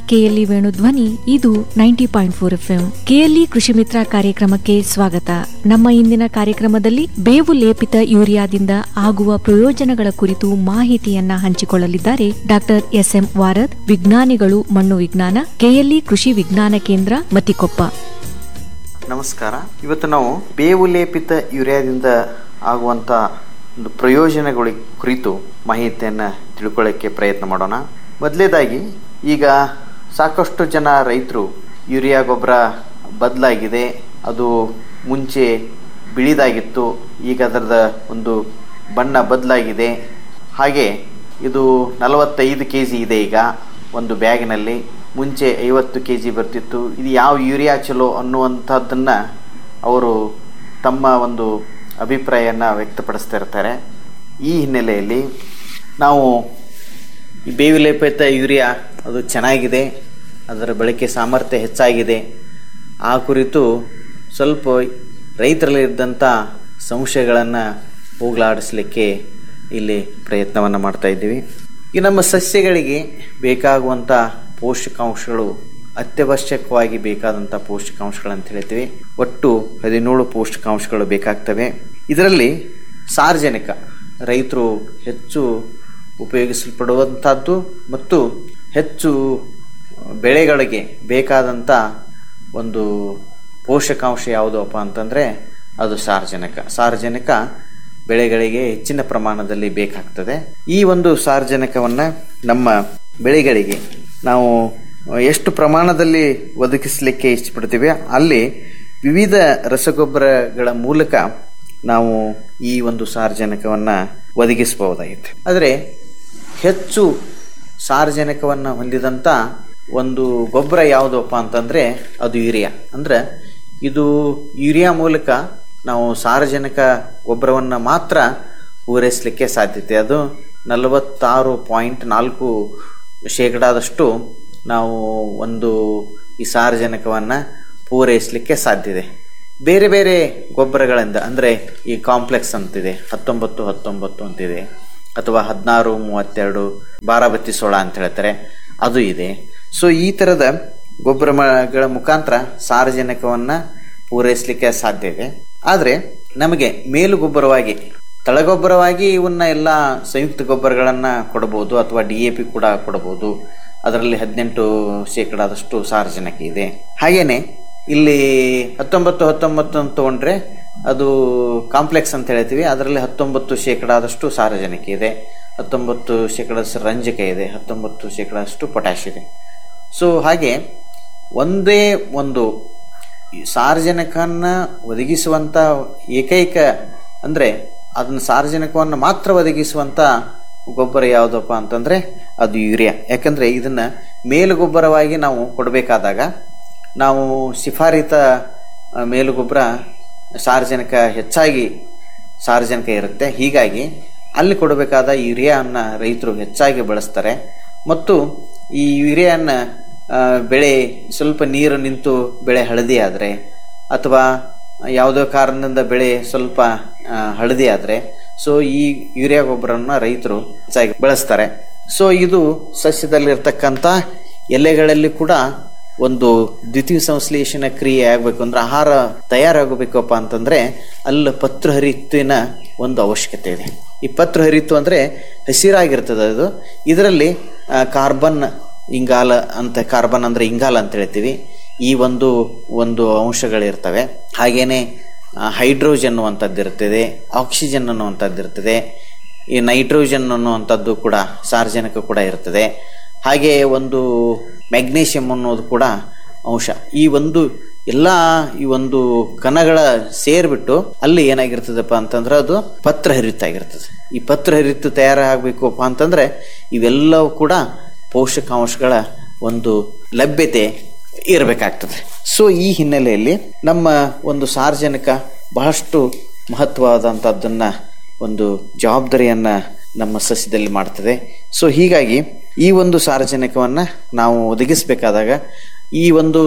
KLE Venudhwani ಇದು ninety point four F M KLE ಕೃಷಿ ಮಿತ್ರ ಕಾರ್ಯಕ್ರಮಕ್ಕೆ ಸ್ವಾಗತ ನಮ್ಮ ಇಂದಿನ ಕಾರ್ಯಕ್ರಮದಲ್ಲಿ ಬೇವು ಲೇಪಿತ ಯೂರಿಯಾದಿಂದ ಆಗುವ ಪ್ರಯೋಜನಗಳ ಕುರಿತು ಮಾಹಿತಿಯನ್ನ ಹಂಚಿಕೊಳ್ಳಲಿದ್ದಾರೆ ಡಾಕ್ಟರ್ ಎಸ್ ಎಂ ವಾರದ್ ವಿಜ್ಞಾನಿಗಳು ಮಣ್ಣು ವಿಜ್ಞಾನ ಕೆಎಲ್ಇ ಕೃಷಿ ವಿಜ್ಞಾನ ಕೇಂದ್ರ ಮತಿಕೊಪ್ಪ ನಮಸ್ಕಾರ ಇವತ್ತು ನಾವು ಬೇವು ಲೇಪಿತ ಯೂರಿಯಾದಿಂದ ಆಗುವಂಥ ಒಂದು ಪ್ರಯೋಜನಗಳ ಕುರಿತು ಮಾಹಿತಿಯನ್ನು ತಿಳ್ಕೊಳ್ಳೋಕ್ಕೆ ಪ್ರಯತ್ನ ಮಾಡೋಣ ಮೊದಲೇದಾಗಿ ಈಗ ಸಾಕಷ್ಟು ಜನ ರೈತರು ಯೂರಿಯಾ ಗೊಬ್ಬರ ಬದಲಾಗಿದೆ ಅದು ಮುಂಚೆ ಬಿಳಿದಾಗಿತ್ತು ಈಗ ಅದರದ ಒಂದು ಬಣ್ಣ ಬದಲಾಗಿದೆ ಹಾಗೆ ಇದು ನಲವತ್ತೈದು ಕೆ ಜಿ ಇದೆ ಈಗ ಒಂದು ಬ್ಯಾಗಿನಲ್ಲಿ ಮುಂಚೆ ಐವತ್ತು ಕೆ ಜಿ ಬರ್ತಿತ್ತು ಇದು ಯಾವ ಯೂರಿಯಾ ಚಲೋ ಅನ್ನುವಂಥದ್ದನ್ನು ಅವರು ತಮ್ಮ ಒಂದು ಅಭಿಪ್ರಾಯನ ವ್ಯಕ್ತಪಡಿಸ್ತಾ ಇರ್ತಾರೆ ಈ ಹಿನ್ನೆಲೆಯಲ್ಲಿ ನಾವು ಈ ಬೇವಿಲೇಪಿತ ಯೂರಿಯಾ ಅದು ಚೆನ್ನಾಗಿದೆ ಅದರ ಬಳಕೆ ಸಾಮರ್ಥ್ಯ ಹೆಚ್ಚಾಗಿದೆ ಆ ಕುರಿತು ಸ್ವಲ್ಪ ರೈತರಲ್ಲಿ ಇದ್ದಂಥ ಸಂಶಯಗಳನ್ನು ಹೋಗಲಾಡಿಸ್ಲಿಕ್ಕೆ ಇಲ್ಲಿ ಪ್ರಯತ್ನವನ್ನು ಮಾಡ್ತಾ ಇದ್ದೀವಿ ಈ ನಮ್ಮ ಸಸ್ಯಗಳಿಗೆ ಬೇಕಾಗುವಂಥ ಪೋಷಕಾಂಶಗಳು ಅತ್ಯವಶ್ಯಕವಾಗಿ ಬೇಕಾದಂಥ ಪೋಷಕಾಂಶಗಳು ಅಂತ ಹೇಳ್ತೀವಿ ಒಟ್ಟು ಹದಿನೇಳು ಪೋಷಕಾಂಶಗಳು ಬೇಕಾಗ್ತವೆ ಇದರಲ್ಲಿ ಸಾರ್ವಜನಿಕ ರೈತರು ಹೆಚ್ಚು ಉಪಯೋಗಿಸಲ್ಪಡುವಂಥದ್ದು ಮತ್ತು ಹೆಚ್ಚು ಬೆಳೆಗಳಿಗೆ ಬೇಕಾದಂಥ ಒಂದು ಪೋಷಕಾಂಶ ಯಾವುದಪ್ಪ ಅಂತಂದರೆ ಅದು ಸಾರ್ವಜನಿಕ ಸಾರ್ವಜನಿಕ ಬೆಳೆಗಳಿಗೆ ಹೆಚ್ಚಿನ ಪ್ರಮಾಣದಲ್ಲಿ ಬೇಕಾಗ್ತದೆ ಈ ಒಂದು ಸಾರ್ವಜನಿಕವನ್ನು ನಮ್ಮ ಬೆಳೆಗಳಿಗೆ ನಾವು ಎಷ್ಟು ಪ್ರಮಾಣದಲ್ಲಿ ಒದಗಿಸಲಿಕ್ಕೆ ಇಷ್ಟಪಡ್ತೀವಿ ಅಲ್ಲಿ ವಿವಿಧ ರಸಗೊಬ್ಬರಗಳ ಮೂಲಕ ನಾವು ಈ ಒಂದು ಸಾರ್ವಜನಿಕವನ್ನು ಒದಗಿಸಬಹುದಾಗಿತ್ತು ಆದರೆ ಹೆಚ್ಚು ಸಾರ್ವಜನಿಕವನ್ನು ಹೊಂದಿದಂಥ ಒಂದು ಗೊಬ್ಬರ ಯಾವುದಪ್ಪ ಅಂತಂದರೆ ಅದು ಯೂರಿಯಾ ಅಂದರೆ ಇದು ಯೂರಿಯಾ ಮೂಲಕ ನಾವು ಸಾರ್ವಜನಿಕ ಗೊಬ್ಬರವನ್ನು ಮಾತ್ರ ಪೂರೈಸಲಿಕ್ಕೆ ಸಾಧ್ಯತೆ ಅದು ನಲವತ್ತಾರು ಪಾಯಿಂಟ್ ನಾಲ್ಕು ಶೇಕಡಾದಷ್ಟು ನಾವು ಒಂದು ಈ ಸಾರ್ವಜನಿಕವನ್ನು ಪೂರೈಸಲಿಕ್ಕೆ ಸಾಧ್ಯತೆ ಬೇರೆ ಬೇರೆ ಗೊಬ್ಬರಗಳಿಂದ ಅಂದರೆ ಈ ಕಾಂಪ್ಲೆಕ್ಸ್ ಅಂತಿದೆ ಹತ್ತೊಂಬತ್ತು ಹತ್ತೊಂಬತ್ತು ಅಂತಿದೆ ಅಥವಾ ಹದಿನಾರು ಮೂವತ್ತೆರಡು ಬಾರಾಬತ್ತಿ ಸೋಳ ಅಂತ ಹೇಳ್ತಾರೆ ಅದು ಇದೆ ಸೊ ಈ ಥರದ ಗೊಬ್ಬರಗಳ ಮುಖಾಂತರ ಸಾರ್ವಜನಿಕವನ್ನು ಪೂರೈಸಲಿಕ್ಕೆ ಸಾಧ್ಯ ಇದೆ ಆದರೆ ನಮಗೆ ಮೇಲು ಗೊಬ್ಬರವಾಗಿ ತಳಗೊಬ್ಬರವಾಗಿ ಇವನ್ನ ಎಲ್ಲ ಸಂಯುಕ್ತ ಗೊಬ್ಬರಗಳನ್ನು ಕೊಡಬಹುದು ಅಥವಾ ಡಿ ಎ ಪಿ ಕೂಡ ಕೊಡಬಹುದು ಅದರಲ್ಲಿ ಹದಿನೆಂಟು ಶೇಕಡಾದಷ್ಟು ಸಾರ್ವಜನಿಕ ಇದೆ ಹಾಗೇನೆ ಇಲ್ಲಿ ಹತ್ತೊಂಬತ್ತು ಹತ್ತೊಂಬತ್ತು ಅಂತ ತಗೊಂಡ್ರೆ ಅದು ಕಾಂಪ್ಲೆಕ್ಸ್ ಅಂತ ಹೇಳ್ತೀವಿ ಅದರಲ್ಲಿ ಹತ್ತೊಂಬತ್ತು ಶೇಕಡಾದಷ್ಟು ಸಾರ್ವಜನಿಕ ಇದೆ ಹತ್ತೊಂಬತ್ತು ಶೇಕಡದಷ್ಟು ರಂಜಕ ಇದೆ ಹತ್ತೊಂಬತ್ತು ಶೇಕಡದಷ್ಟು ಪೊಟ್ಯಾಶ್ ಇದೆ ಸೊ ಹಾಗೆ ಒಂದೇ ಒಂದು ಸಾರ್ವಜನಿಕನ್ನ ಒದಗಿಸುವಂಥ ಏಕೈಕ ಅಂದರೆ ಅದನ್ನ ಸಾರ್ವಜನಿಕವನ್ನು ಮಾತ್ರ ಒದಗಿಸುವಂಥ ಗೊಬ್ಬರ ಯಾವುದಪ್ಪ ಅಂತಂದರೆ ಅದು ಯೂರಿಯಾ ಯಾಕಂದರೆ ಇದನ್ನು ಮೇಲು ಗೊಬ್ಬರವಾಗಿ ನಾವು ಕೊಡಬೇಕಾದಾಗ ನಾವು ಶಿಫಾರಿತ ಮೇಲು ಗೊಬ್ಬರ ಸಾರ್ವಜನಿಕ ಹೆಚ್ಚಾಗಿ ಸಾರ್ವಜನಿಕ ಇರುತ್ತೆ ಹೀಗಾಗಿ ಅಲ್ಲಿ ಕೊಡಬೇಕಾದ ಯೂರಿಯಾನ ರೈತರು ಹೆಚ್ಚಾಗಿ ಬಳಸ್ತಾರೆ ಮತ್ತು ಈ ಯೂರಿಯಾನ ಬೆಳೆ ಸ್ವಲ್ಪ ನೀರು ನಿಂತು ಬೆಳೆ ಹಳದಿ ಆದರೆ ಅಥವಾ ಯಾವುದೋ ಕಾರಣದಿಂದ ಬೆಳೆ ಸ್ವಲ್ಪ ಹಳದಿ ಆದರೆ ಸೊ ಈ ಯೂರಿಯಾ ಗೊಬ್ಬರವನ್ನು ರೈತರು ಹೆಚ್ಚಾಗಿ ಬಳಸ್ತಾರೆ ಸೊ ಇದು ಸಸ್ಯದಲ್ಲಿರ್ತಕ್ಕಂಥ ಎಲೆಗಳಲ್ಲಿ ಕೂಡ ಒಂದು ದ್ವಿತೀಯ ಸಂಶ್ಲೇಷಣ ಕ್ರಿಯೆ ಆಗಬೇಕು ಅಂದ್ರೆ ಆಹಾರ ತಯಾರಾಗಬೇಕಪ್ಪ ಅಂತಂದ್ರೆ ಅಲ್ಲಿ ಪತ್ರಹರಿತ್ತಿನ ಒಂದು ಅವಶ್ಯಕತೆ ಇದೆ ಈ ಪತ್ರಹರಿತ್ತು ಅಂದರೆ ಹಸಿರಾಗಿರ್ತದೆ ಅದು ಇದರಲ್ಲಿ ಕಾರ್ಬನ್ ಇಂಗಾಲ ಅಂತ ಕಾರ್ಬನ್ ಅಂದರೆ ಇಂಗಾಲ ಅಂತ ಹೇಳ್ತೀವಿ ಈ ಒಂದು ಒಂದು ಅಂಶಗಳಿರ್ತವೆ ಹಾಗೇನೆ ಹೈಡ್ರೋಜನ್ ಅನ್ನುವಂಥದ್ದು ಇರ್ತದೆ ಆಕ್ಸಿಜನ್ ಅನ್ನುವಂಥದ್ದು ಇರ್ತದೆ ಈ ನೈಟ್ರೋಜನ್ ಅನ್ನುವಂಥದ್ದು ಕೂಡ ಸಾರ್ವಜನಿಕ ಕೂಡ ಇರ್ತದೆ ಹಾಗೆ ಒಂದು ಮ್ಯಾಗ್ನೇಷಿಯಂ ಅನ್ನೋದು ಕೂಡ ಅಂಶ ಈ ಒಂದು ಎಲ್ಲ ಈ ಒಂದು ಕಣಗಳ ಸೇರ್ಬಿಟ್ಟು ಅಲ್ಲಿ ಏನಾಗಿರ್ತದಪ್ಪ ಅಂತಂದ್ರೆ ಅದು ಪತ್ರ ಹರಿತಾಗಿರ್ತದೆ ಈ ಪತ್ರ ಹರಿತು ತಯಾರಾಗಬೇಕಪ್ಪ ಅಂತಂದ್ರೆ ಇವೆಲ್ಲವೂ ಕೂಡ ಪೋಷಕಾಂಶಗಳ ಒಂದು ಲಭ್ಯತೆ ಇರಬೇಕಾಗ್ತದೆ ಸೊ ಈ ಹಿನ್ನೆಲೆಯಲ್ಲಿ ನಮ್ಮ ಒಂದು ಸಾರ್ವಜನಿಕ ಬಹಳಷ್ಟು ಮಹತ್ವವಾದಂಥದ್ದನ್ನು ಒಂದು ಜವಾಬ್ದಾರಿಯನ್ನು ನಮ್ಮ ಸಸ್ಯದಲ್ಲಿ ಮಾಡ್ತದೆ ಸೊ ಹೀಗಾಗಿ ಈ ಒಂದು ಸಾರ್ವಜನಿಕವನ್ನು ನಾವು ಒದಗಿಸಬೇಕಾದಾಗ ಈ ಒಂದು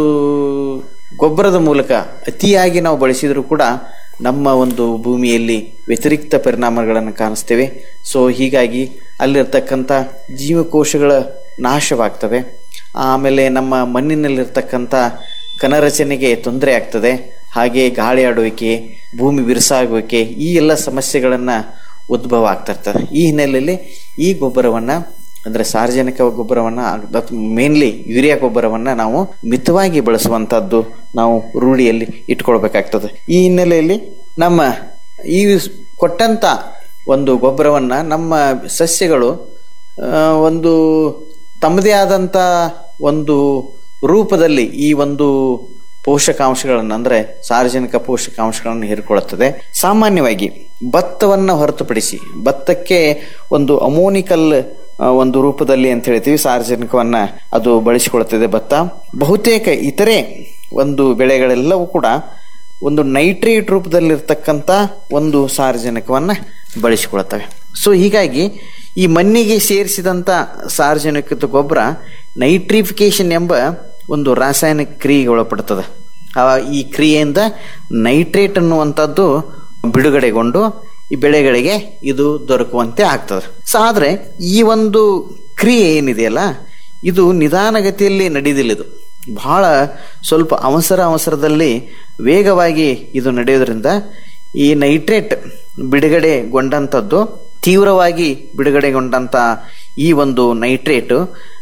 ಗೊಬ್ಬರದ ಮೂಲಕ ಅತಿಯಾಗಿ ನಾವು ಬಳಸಿದರೂ ಕೂಡ ನಮ್ಮ ಒಂದು ಭೂಮಿಯಲ್ಲಿ ವ್ಯತಿರಿಕ್ತ ಪರಿಣಾಮಗಳನ್ನು ಕಾಣಿಸ್ತೇವೆ ಸೊ ಹೀಗಾಗಿ ಅಲ್ಲಿರ್ತಕ್ಕಂಥ ಜೀವಕೋಶಗಳ ನಾಶವಾಗ್ತವೆ ಆಮೇಲೆ ನಮ್ಮ ಮಣ್ಣಿನಲ್ಲಿರ್ತಕ್ಕಂಥ ಕಣರಚನೆಗೆ ತೊಂದರೆ ಆಗ್ತದೆ ಹಾಗೆ ಗಾಳಿ ಆಡುವಿಕೆ ಭೂಮಿ ಬಿರುಸಾಗುವಿಕೆ ಈ ಎಲ್ಲ ಸಮಸ್ಯೆಗಳನ್ನು ಉದ್ಭವ ಆಗ್ತಾ ಇರ್ತದೆ ಈ ಹಿನ್ನೆಲೆಯಲ್ಲಿ ಈ ಗೊಬ್ಬರವನ್ನು ಅಂದರೆ ಸಾರ್ವಜನಿಕ ಗೊಬ್ಬರವನ್ನು ಮೇನ್ಲಿ ಯೂರಿಯಾ ಗೊಬ್ಬರವನ್ನು ನಾವು ಮಿತವಾಗಿ ಬಳಸುವಂಥದ್ದು ನಾವು ರೂಢಿಯಲ್ಲಿ ಇಟ್ಕೊಳ್ಬೇಕಾಗ್ತದೆ ಈ ಹಿನ್ನೆಲೆಯಲ್ಲಿ ನಮ್ಮ ಈ ಕೊಟ್ಟಂಥ ಒಂದು ಗೊಬ್ಬರವನ್ನು ನಮ್ಮ ಸಸ್ಯಗಳು ಆ, ಒಂದು ತಮ್ಮದೇ ಆದಂಥ ಒಂದು ರೂಪದಲ್ಲಿ ಈ ಒಂದು ಪೋಷಕಾಂಶಗಳನ್ನು ಅಂದರೆ ಸಾರ್ವಜನಿಕ ಪೋಷಕಾಂಶಗಳನ್ನು ಹೀರಿಕೊಳ್ಳುತ್ತದೆ ಸಾಮಾನ್ಯವಾಗಿ ಭತ್ತವನ್ನು ಹೊರತುಪಡಿಸಿ ಭತ್ತಕ್ಕೆ ಒಂದು ಅಮೋನಿಕಲ್ ಆ, ಒಂದು ರೂಪದಲ್ಲಿ ಅಂತ ಹೇಳ್ತೀವಿ ಸಾರ್ವಜನಿಕವನ್ನ ಅದು ಬಳಸಿಕೊಳ್ಳುತ್ತದೆ ಭತ್ತ ಬಹುತೇಕ ಇತರೆ ಒಂದು ಬೆಳೆಗಳೆಲ್ಲವೂ ಕೂಡ ಒಂದು ನೈಟ್ರೇಟ್ ರೂಪದಲ್ಲಿರ್ತಕ್ಕಂಥ ಒಂದು ಸಾರ್ವಜನಿಕವನ್ನ ಬಳಸಿಕೊಳ್ತವೆ ಸೊ ಹೀಗಾಗಿ ಈ ಮಣ್ಣಿಗೆ ಸೇರಿಸಿದಂಥ ಸಾರ್ವಜನಿಕ ಗೊಬ್ಬರ ನೈಟ್ರಿಫಿಕೇಶನ್ ಎಂಬ ಒಂದು ರಾಸಾಯನಿಕ ಕ್ರಿಯೆಗೆ ಒಳಪಡುತ್ತದೆ ಆ ಈ ಕ್ರಿಯೆಯಿಂದ ನೈಟ್ರೇಟ್ ಅನ್ನುವಂಥದ್ದು ಬಿಡುಗಡೆಗೊಂಡು ಈ ಬೆಳೆಗಳಿಗೆ ಇದು ದೊರಕುವಂತೆ ಆಗ್ತದೆ ಸೊ ಆದರೆ ಈ ಒಂದು ಕ್ರಿಯೆ ಏನಿದೆಯಲ್ಲ ಇದು ನಿಧಾನಗತಿಯಲ್ಲಿ ನಡೆಯೋದಿಲ್ಲ ಇದು ಬಹಳ ಸ್ವಲ್ಪ ಅವಸರ ಅವಸರದಲ್ಲಿ ವೇಗವಾಗಿ ಇದು ನಡೆಯೋದ್ರಿಂದ ಈ ನೈಟ್ರೇಟ್ ಬಿಡುಗಡೆಗೊಂಡಂಥದ್ದು ತೀವ್ರವಾಗಿ ಬಿಡುಗಡೆಗೊಂಡಂಥ ಈ ಒಂದು ನೈಟ್ರೇಟು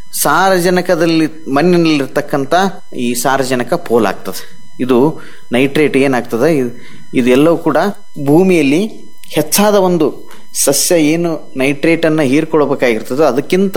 ಸಾರಜನಕದಲ್ಲಿ ಮಣ್ಣಿನಲ್ಲಿರ್ತಕ್ಕಂಥ ಈ ಸಾರಜನಕ ಪೋಲಾಗ್ತದೆ ಇದು ನೈಟ್ರೇಟ್ ಏನಾಗ್ತದೆ ಇದು ಇದೆಲ್ಲವೂ ಕೂಡ ಭೂಮಿಯಲ್ಲಿ ಹೆಚ್ಚಾದ ಒಂದು ಸಸ್ಯ ಏನು ನೈಟ್ರೇಟನ್ನು ಹೀರ್ಕೊಳ್ಬೇಕಾಗಿರ್ತದೋ ಅದಕ್ಕಿಂತ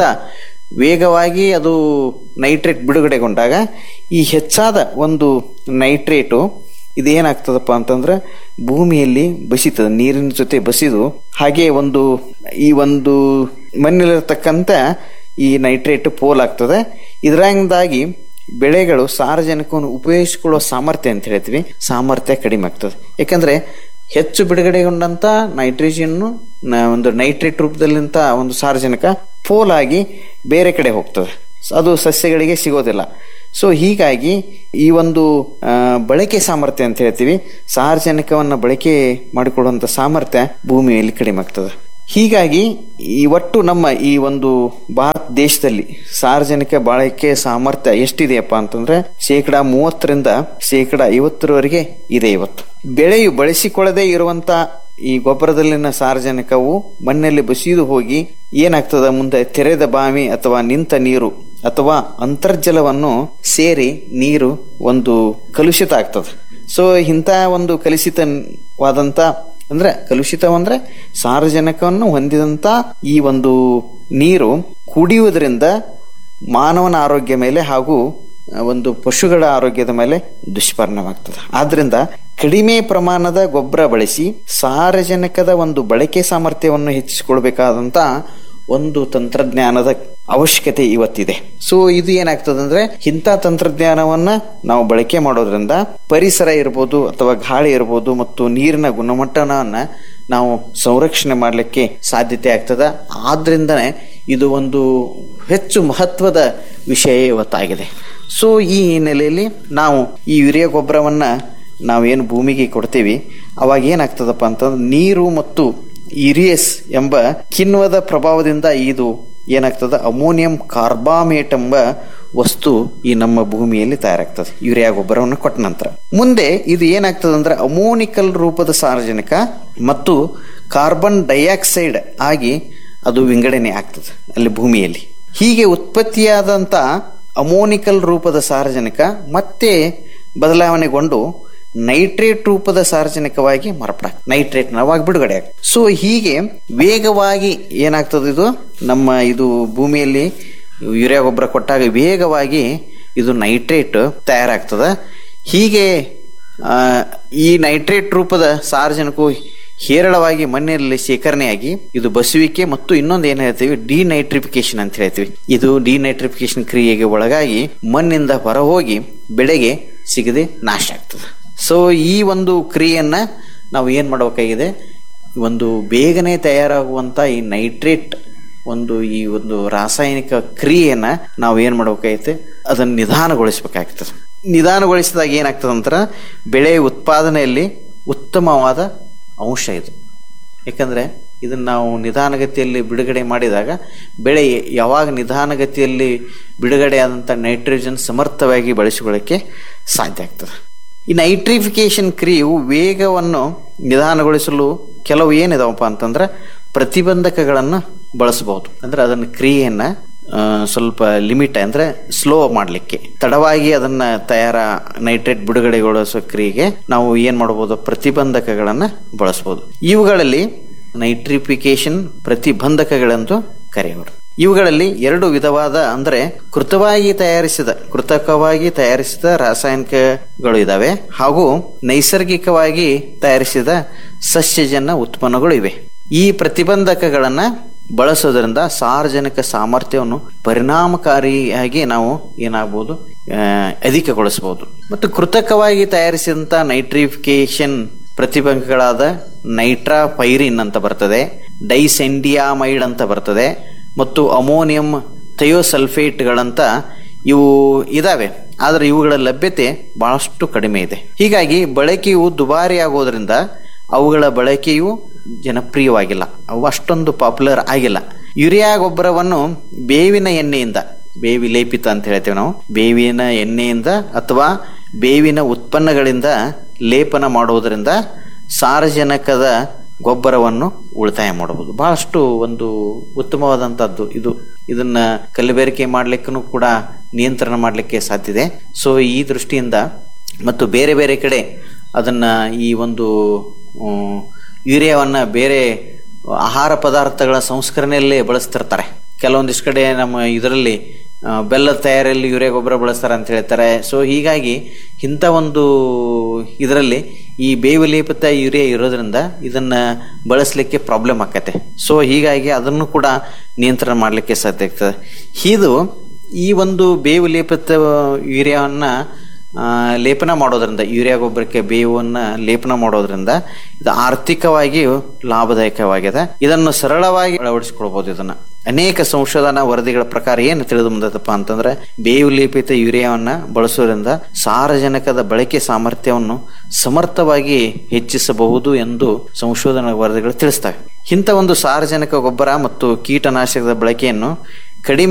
ವೇಗವಾಗಿ ಅದು ನೈಟ್ರೇಟ್ ಬಿಡುಗಡೆಗೊಂಡಾಗ ಈ ಹೆಚ್ಚಾದ ಒಂದು ನೈಟ್ರೇಟು ಇದೇನಾಗ್ತದಪ್ಪ ಅಂತಂದ್ರೆ ಭೂಮಿಯಲ್ಲಿ ಬಸಿತದೆ ನೀರಿನ ಜೊತೆ ಬಸಿದು ಹಾಗೆ ಒಂದು ಈ ಒಂದು ಮಣ್ಣಿಲಿರ್ತಕ್ಕಂಥ ಈ ನೈಟ್ರೇಟ್ ಪೋಲಾಗ್ತದೆ ಇದರಿಂದಾಗಿ ಬೆಳೆಗಳು ಸಾರಜನಕವನ್ನು ಉಪಯೋಗಿಸಿಕೊಳ್ಳುವ ಸಾಮರ್ಥ್ಯ ಅಂತ ಹೇಳ್ತೀವಿ ಸಾಮರ್ಥ್ಯ ಕಡಿಮೆ ಆಗ್ತದೆ ಯಾಕಂದ್ರೆ ಹೆಚ್ಚು ಬಿಡುಗಡೆಗೊಂಡಂತ ನೈಟ್ರೋಜನ್ನು ಒಂದು ನೈಟ್ರೇಟ್ ರೂಪದಲ್ಲಿಂತ ಒಂದು ಸಾರಜನಕ ಪೋಲಾಗಿ ಬೇರೆ ಕಡೆ ಹೋಗ್ತದೆ ಅದು ಸಸ್ಯಗಳಿಗೆ ಸಿಗೋದಿಲ್ಲ ಸೊ ಹೀಗಾಗಿ ಈ ಒಂದು ಆ, ಬಳಕೆ ಸಾಮರ್ಥ್ಯ ಅಂತ ಹೇಳ್ತೀವಿ ಸಾರಜನಕವನ್ನು ಬಳಕೆ ಮಾಡಿಕೊಳ್ಳುವಂಥ ಸಾಮರ್ಥ್ಯ ಭೂಮಿಯಲ್ಲಿ ಕಡಿಮೆ ಆಗ್ತದೆ ಹೀಗಾಗಿ ಈ ಒಟ್ಟು ನಮ್ಮ ಈ ಒಂದು ಭಾರತ ದೇಶದಲ್ಲಿ ಸಾರ್ವಜನಿಕ ಬಳಕೆ ಸಾಮರ್ಥ್ಯ ಎಷ್ಟಿದೆಯಪ್ಪ ಅಂತಂದ್ರೆ ಶೇಕಡ ಮೂವತ್ತರಿಂದ ಶೇಕಡ ಐವತ್ತರವರೆಗೆ ಇದೆ ಇವತ್ತು ಬೆಳೆಯು ಬಳಸಿಕೊಳ್ಳದೆ ಇರುವಂತ ಈ ಗೊಬ್ಬರದಲ್ಲಿನ ಸಾರ್ವಜನಿಕವು ಮಣ್ಣಲ್ಲಿ ಬಸಿದು ಹೋಗಿ ಏನಾಗ್ತದ ಮುಂದೆ ತೆರೆದ ಬಾವಿ ಅಥವಾ ನಿಂತ ನೀರು ಅಥವಾ ಅಂತರ್ಜಲವನ್ನು ಸೇರಿ ನೀರು ಒಂದು ಕಲುಷಿತ ಆಗ್ತದೆ ಸೊ ಇಂಥ ಒಂದು ಕಲುಷಿತವಾದಂತ ಅಂದ್ರೆ ಕಲುಷಿತವಂದ್ರೆ ಸಾರಜನಕವನ್ನು ಹೊಂದಿದಂತ ಈ ಒಂದು ನೀರು ಕುಡಿಯುವುದರಿಂದ ಮಾನವನ ಆರೋಗ್ಯ ಮೇಲೆ ಹಾಗೂ ಆ, ಒಂದು ಪಶುಗಳ ಆರೋಗ್ಯದ ಮೇಲೆ ದುಷ್ಪರಿಣಾಮವಾಗ್ತದೆ ಆದ್ರಿಂದ ಕಡಿಮೆ ಪ್ರಮಾಣದ ಗೊಬ್ಬರ ಬಳಸಿ ಸಾರಜನಕದ ಒಂದು ಬಳಕೆ ಸಾಮರ್ಥ್ಯವನ್ನು ಹೆಚ್ಚಿಸಿಕೊಳ್ಬೇಕಾದಂತ ಒಂದು ತಂತ್ರಜ್ಞಾನದ ಅವಶ್ಯಕತೆ ಇವತ್ತಿದೆ ಸೊ ಇದು ಏನಾಗ್ತದೆ ಅಂದ್ರೆ ಇಂಥ ತಂತ್ರಜ್ಞಾನವನ್ನ ನಾವು ಬಳಕೆ ಮಾಡೋದ್ರಿಂದ ಪರಿಸರ ಇರ್ಬೋದು ಅಥವಾ ಗಾಳಿ ಇರ್ಬೋದು ಮತ್ತು ನೀರಿನ ಗುಣಮಟ್ಟವನ್ನ ನಾವು ಸಂರಕ್ಷಣೆ ಮಾಡಲಿಕ್ಕೆ ಸಾಧ್ಯತೆ ಆಗ್ತದ ಆದ್ರಿಂದನೇ ಇದು ಒಂದು ಹೆಚ್ಚು ಮಹತ್ವದ ವಿಷಯ ಇವತ್ತಾಗಿದೆ ಸೊ ಈ ಹಿನ್ನೆಲೆಯಲ್ಲಿ ನಾವು ಈ ಯೂರಿಯಾ ಗೊಬ್ಬರವನ್ನ ನಾವೇನು ಭೂಮಿಗೆ ಕೊಡ್ತೀವಿ ಅವಾಗ ಏನಾಗ್ತದಪ್ಪ ಅಂತಂದ್ರೆ ನೀರು ಮತ್ತು ಇರಿಯಸ್ ಎಂಬ ಕಿಣ್ವದ ಪ್ರಭಾವದಿಂದ ಇದು ಏನಾಗ್ತದೆ ಅಮೋನಿಯಂ ಕಾರ್ಬಾಮೇಟ್ ಎಂಬ ವಸ್ತು ಈ ನಮ್ಮ ಭೂಮಿಯಲ್ಲಿ ತಯಾರಾಗ್ತದೆ ಯೂರಿಯಾ ಗೊಬ್ಬರವನ್ನು ಕೊಟ್ಟ ನಂತರ ಮುಂದೆ ಇದು ಏನಾಗ್ತದೆ ಅಂದ್ರೆ ಅಮೋನಿಕಲ್ ರೂಪದ ಸಾರಜನಕ ಮತ್ತು ಕಾರ್ಬನ್ ಡೈಆಕ್ಸೈಡ್ ಆಗಿ ಅದು ವಿಂಗಡಣೆ ಆಗ್ತದೆ ಅಲ್ಲಿ ಭೂಮಿಯಲ್ಲಿ ಹೀಗೆ ಉತ್ಪತ್ತಿಯಾದಂಥ ಅಮೋನಿಕಲ್ ರೂಪದ ಸಾರಜನಕ ಮತ್ತೆ ಬದಲಾವಣೆಗೊಂಡು ನೈಟ್ರೇಟ್ ರೂಪದ ಸಾರಜನಕವಾಗಿ ಮಾರ್ಪಡ ನೈಟ್ರೇಟ್ ಅವಾಗ ಬಿಡುಗಡೆ ಆಗ್ತದೆ ಸೊ ಹೀಗೆ ವೇಗವಾಗಿ ಏನಾಗ್ತದೆ ಇದು ನಮ್ಮ ಇದು ಭೂಮಿಯಲ್ಲಿ ಯೂರಿಯಾ ಗೊಬ್ಬರ ಕೊಟ್ಟಾಗ ವೇಗವಾಗಿ ಇದು ನೈಟ್ರೇಟ್ ತಯಾರಾಗ್ತದೆ ಹೀಗೆ ಆ, ಈ ನೈಟ್ರೇಟ್ ರೂಪದ ಸಾರಜನಕವು ಹೇರಳವಾಗಿ ಮಣ್ಣಿನಲ್ಲಿ ಶೇಖರಣೆಯಾಗಿ ಇದು ಬಸುವಿಕೆ ಮತ್ತು ಇನ್ನೊಂದು ಏನ್ ಹೇಳ್ತೀವಿ ಡಿನೈಟ್ರಿಫಿಕೇಶನ್ ಅಂತ ಹೇಳ್ತೀವಿ ಇದು ಡಿನೈಟ್ರಿಫಿಕೇಶನ್ ಕ್ರಿಯೆಗೆ ಒಳಗಾಗಿ ಮಣ್ಣಿಂದ ಹೊರಹೋಗಿ ಬೆಳೆಗೆ ಸಿಗದೆ ನಾಶ ಆಗ್ತದೆ ಸೊ ಈ ಒಂದು ಕ್ರಿಯೆಯನ್ನ ನಾವು ಏನ್ ಮಾಡಬೇಕಾಗಿದೆ ಒಂದು ಬೇಗನೆ ತಯಾರಾಗುವಂತ ಈ ನೈಟ್ರೇಟ್ ಒಂದು ಈ ಒಂದು ರಾಸಾಯನಿಕ ಕ್ರಿಯೆಯನ್ನ ನಾವು ಏನ್ ಮಾಡ್ಬೇಕಾಗೈತೆ ಅದನ್ನ ನಿಧಾನಗೊಳಿಸ್ಬೇಕಾಗ್ತದೆ ನಿಧಾನಗೊಳಿಸಿದಾಗ ಏನಾಗ್ತದೆ ಅಂತರ ಬೆಳೆ ಉತ್ಪಾದನೆಯಲ್ಲಿ ಉತ್ತಮವಾದ ಅಂಶ ಇದು ಯಾಕಂದ್ರೆ ಇದನ್ನು ನಾವು ನಿಧಾನಗತಿಯಲ್ಲಿ ಬಿಡುಗಡೆ ಮಾಡಿದಾಗ ಬೆಳೆ ಯಾವಾಗ ನಿಧಾನಗತಿಯಲ್ಲಿ ಬಿಡುಗಡೆ ಆದಂಥ ನೈಟ್ರೋಜನ್ ಸಮರ್ಥವಾಗಿ ಬಳಸಿಕೊಳ್ಳೋಕ್ಕೆ ಸಾಧ್ಯ ಆಗ್ತದೆ ಈ ನೈಟ್ರಿಫಿಕೇಶನ್ ಕ್ರಿಯೆಯು ವೇಗವನ್ನು ನಿಧಾನಗೊಳಿಸಲು ಕೆಲವು ಏನಿದಾವಪ್ಪ ಅಂತಂದ್ರೆ ಪ್ರತಿಬಂಧಕಗಳನ್ನು ಬಳಸಬಹುದು ಅಂದ್ರೆ ಅದನ್ನ ಕ್ರಿಯೆಯನ್ನ ಆ, ಸ್ವಲ್ಪ ಲಿಮಿಟ್ ಅಂದ್ರೆ ಸ್ಲೋ ಮಾಡಲಿಕ್ಕೆ ತಡವಾಗಿ ಅದನ್ನ ತಯಾರ ನೈಟ್ರೇಟ್ ಬಿಡುಗಡೆಗೊಳಿಸೋ ಕ್ರಿಯೆಗೆ ನಾವು ಏನ್ ಮಾಡಬಹುದು ಪ್ರತಿಬಂಧಕಗಳನ್ನು ಬಳಸಬಹುದು ಇವುಗಳಲ್ಲಿ ನೈಟ್ರಿಫಿಕೇಶನ್ ಪ್ರತಿಬಂಧಕಗಳೆಂದು ಕರೆಯುವರು ಇವುಗಳಲ್ಲಿ ಎರಡು ವಿಧವಾದ ಅಂದ್ರೆ ಕೃತವಾಗಿ ತಯಾರಿಸಿದ ಕೃತಕವಾಗಿ ತಯಾರಿಸಿದ ರಾಸಾಯನಿಕಗಳು ಇದಾವೆ ಹಾಗೂ ನೈಸರ್ಗಿಕವಾಗಿ ತಯಾರಿಸಿದ ಸಸ್ಯಜನ್ಯ ಉತ್ಪನ್ನಗಳು ಇವೆ ಈ ಪ್ರತಿಬಂಧಕಗಳನ್ನ ಬಳಸೋದ್ರಿಂದ ಸಾರ್ವಜನಿಕ ಸಾಮರ್ಥ್ಯವನ್ನು ಪರಿಣಾಮಕಾರಿಯಾಗಿ ನಾವು ಏನಾಗಬಹುದು ಆ, ಅಧಿಕಗೊಳಿಸಬಹುದು ಮತ್ತು ಕೃತಕವಾಗಿ ತಯಾರಿಸಿದಂತ ನೈಟ್ರಿಫಿಕೇಶನ್ ಪ್ರತಿಬಂಧಕಗಳಾದ ನೈಟ್ರಾಪೈರಿನ್ ಅಂತ ಬರ್ತದೆ ಡೈಸೆಂಡಿಯಾಮೈಡ್ ಅಂತ ಬರ್ತದೆ ಮತ್ತು ಅಮೋನಿಯಂ ಥಯೋಸಲ್ಫೇಟ್ಗಳಂತ ಇವು ಇದಾವೆ ಆದರೆ ಇವುಗಳ ಲಭ್ಯತೆ ಬಹಳಷ್ಟು ಕಡಿಮೆ ಇದೆ ಹೀಗಾಗಿ ಬಳಕೆಯು ದುಬಾರಿ ಆಗೋದ್ರಿಂದ ಅವುಗಳ ಬಳಕೆಯು ಜನಪ್ರಿಯವಾಗಿಲ್ಲ ಅವು ಅಷ್ಟೊಂದು ಪಾಪ್ಯುಲರ್ ಆಗಿಲ್ಲ ಯುರಿಯಾ ಗೊಬ್ಬರವನ್ನು ಬೇವಿನ ಎಣ್ಣೆಯಿಂದ ಬೇವಿ ಲೇಪಿತ ಅಂತ ಹೇಳ್ತೇವೆ ನಾವು ಬೇವಿನ ಎಣ್ಣೆಯಿಂದ ಅಥವಾ ಬೇವಿನ ಉತ್ಪನ್ನಗಳಿಂದ ಲೇಪನ ಮಾಡುವುದರಿಂದ ಸಾರಜನಕದ ಗೊಬ್ಬರವನ್ನು ಉಳಿತಾಯ ಮಾಡಬಹುದು ಬಹಳಷ್ಟು ಒಂದು ಉತ್ತಮವಾದಂತಹದ್ದು ಇದು ಇದನ್ನ ಕಲಬೆರಕೆ ಮಾಡ್ಲಿಕ್ಕೂ ಕೂಡ ನಿಯಂತ್ರಣ ಮಾಡಲಿಕ್ಕೆ ಸಾಧ್ಯತೆ ಸೊ ಈ ದೃಷ್ಟಿಯಿಂದ ಮತ್ತು ಬೇರೆ ಬೇರೆ ಕಡೆ ಅದನ್ನ ಈ ಒಂದು ಹ್ಮ್, ಯೂರಿಯಾವನ್ನ ಬೇರೆ ಆಹಾರ ಪದಾರ್ಥಗಳ ಸಂಸ್ಕರಣೆಯಲ್ಲೇ ಬಳಸ್ತಿರ್ತಾರೆ ಕೆಲವೊಂದಿಷ್ಟು ಕಡೆ ನಮ್ಮ ಇದರಲ್ಲಿ ಆ, ಬೆಲ್ಲದ ತಯಾರಿಯಲ್ಲಿ ಯೂರಿಯಾ ಗೊಬ್ಬರ ಬಳಸ್ತಾರೆ ಅಂತ ಹೇಳ್ತಾರೆ ಸೊ ಹೀಗಾಗಿ ಇಂಥ ಒಂದು ಇದರಲ್ಲಿ ಈ ಬೇವು ಲೇಪಿತ ಯೂರಿಯಾ ಇರೋದ್ರಿಂದ ಇದನ್ನ ಬಳಸಲಿಕ್ಕೆ ಪ್ರಾಬ್ಲಮ್ ಆಕತೆ ಸೊ ಹೀಗಾಗಿ ಅದನ್ನು ಕೂಡ ನಿಯಂತ್ರಣ ಮಾಡಲಿಕ್ಕೆ ಸಾಧ್ಯ ಆಗ್ತದೆ ಇದು ಈ ಒಂದು ಬೇವು ಲೇಪಿತ ಯೂರಿಯಾವನ್ನ ಆ, ಲೇಪನ ಮಾಡೋದ್ರಿಂದ ಯೂರಿಯಾ ಗೊಬ್ಬರಕ್ಕೆ ಬೇವನ್ನು ಲೇಪನ ಮಾಡೋದ್ರಿಂದ ಇದು ಆರ್ಥಿಕವಾಗಿ ಲಾಭದಾಯಕವಾಗಿದೆ ಇದನ್ನು ಸರಳವಾಗಿ ಅಳವಡಿಸಿಕೊಳ್ಬಹುದು ಇದನ್ನ ಅನೇಕ ಸಂಶೋಧನಾ ವರದಿಗಳ ಪ್ರಕಾರ ಏನು ತಿಳಿದು ಬಂದದಪ್ಪ ಅಂತಂದ್ರೆ ಬೇವು ಲೇಪಿತ ಯೂರಿಯಾವನ್ನ ಬಳಸೋದ್ರಿಂದ ಸಾರಜನಕದ ಬಳಕೆ ಸಾಮರ್ಥ್ಯವನ್ನು ಸಮರ್ಥವಾಗಿ ಹೆಚ್ಚಿಸಬಹುದು ಎಂದು ಸಂಶೋಧನಾ ವರದಿಗಳು ತಿಳಿಸ್ತವೆ ಇಂಥ ಒಂದು ಸಾರಜನಕ ಗೊಬ್ಬರ ಮತ್ತು ಕೀಟನಾಶಕದ ಬಳಕೆಯನ್ನು ಕಡಿಮೆ